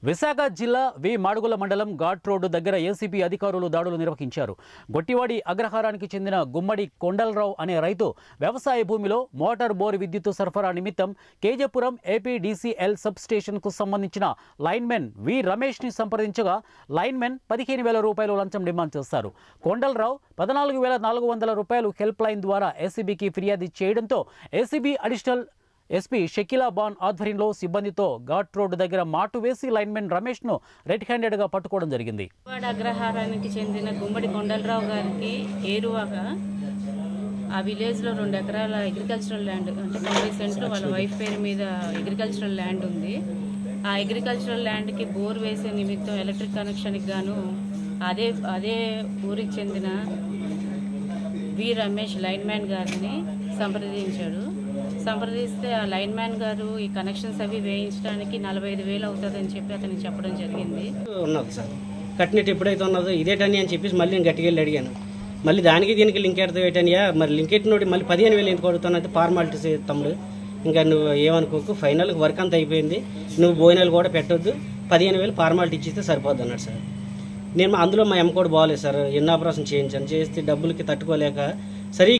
విశాఖ జిల్లా వి మాడుగుల మండలం ఘాట్ రోడ్డు దగ్గర ఏసీబీ అధికారులు దాడులు నిర్వహించారు గొట్టివాడి అగ్రహారానికి చెందిన గుమ్మడి కొండలరావు అనే రైతు వ్యవసాయ భూమిలో మోటార్ బోర్ విద్యుత్ సరఫరా నిమిత్తం కేజపురం ఏపీడీసీఎల్ సబ్ స్టేషన్కు సంబంధించిన లైన్మెన్ వి రమేష్ని సంప్రదించగా లైన్మెన్ పదిహేను వేల రూపాయలు లంచం డిమాండ్ చేస్తారు కొండలరావు పద్నాలుగు వేల నాలుగు వందల రూపాయలు హెల్ప్ లైన్ ద్వారా ఏసీబీకి ఫిర్యాదు చేయడంతో ACB additional SP Shakeela Ban ఆధ్వర్యంలో సిబ్బందితో ఘాట్ రోడ్డు దగ్గర మాటు వేసి లైన్మెన్ రమేష్ను రెడ్ హ్యాండెడ్గా పట్టుకోవడం జరిగింది వాడ అగ్రహారానికి చెందిన గుమ్మడి కొండలరావు గారికి ఏరువాగా ఆ విలేజ్లో రెండు ఎకరాల అగ్రికల్చరల్ ల్యాండ్ అంటే తొంభై సెంట్లు వాళ్ళ వైఫ్ పేరు మీద అగ్రికల్చరల్ ల్యాండ్ ఉంది ఆ అగ్రికల్చరల్ ల్యాండ్కి బోర్ వేసే నిమిత్తం ఎలక్ట్రిక్ కనెక్షన్కి గాను అదే అదే ఊరికి చెందిన వి రమేష్ లైన్ మ్యాన్ గారిని సంప్రదించాడు సంప్రదిస్తే ఆ లైన్ మ్యాన్ గారు ఈ కనెక్షన్స్ అవి వేయించడానికి నలభై ఐదు వేలు అవుతుందని చెప్పి అతనికి చెప్పడం జరిగింది ఉన్నది సార్ కట్టినట్టు ఎప్పుడైతే ఉన్నదో ఇదేటని అని చెప్పేసి మళ్ళీ నేను గట్టిగా వెళ్ళి అడిగాను మళ్ళీ దానికి దీనికి లింక్ ఎడతావు ఏంటనియా మరి లింక్ ఎట్టినోటి మళ్ళీ పదిహేను వేలు ఎందుకు అడుగుతానంటే ఫార్మాలిటీస్ తమ్ముడు ఇంకా నువ్వు ఏమనుకోకు ఫైనల్ వర్క్ అంతా అయిపోయింది నువ్వు భోజనాలు కూడా పెట్టొద్దు పదిహేను వేలు ఫార్మాలిటీ ఇచ్చిస్తే సరిపోద్ది అన్నాడు సార్ నేను మా- అందులో మా ఎమ్మ కూడా బాగాలేదు సార్ ఎన్ని ఆపరేషన్ చేయించాను చేస్తే డబ్బులకి తట్టుకోలేక సరే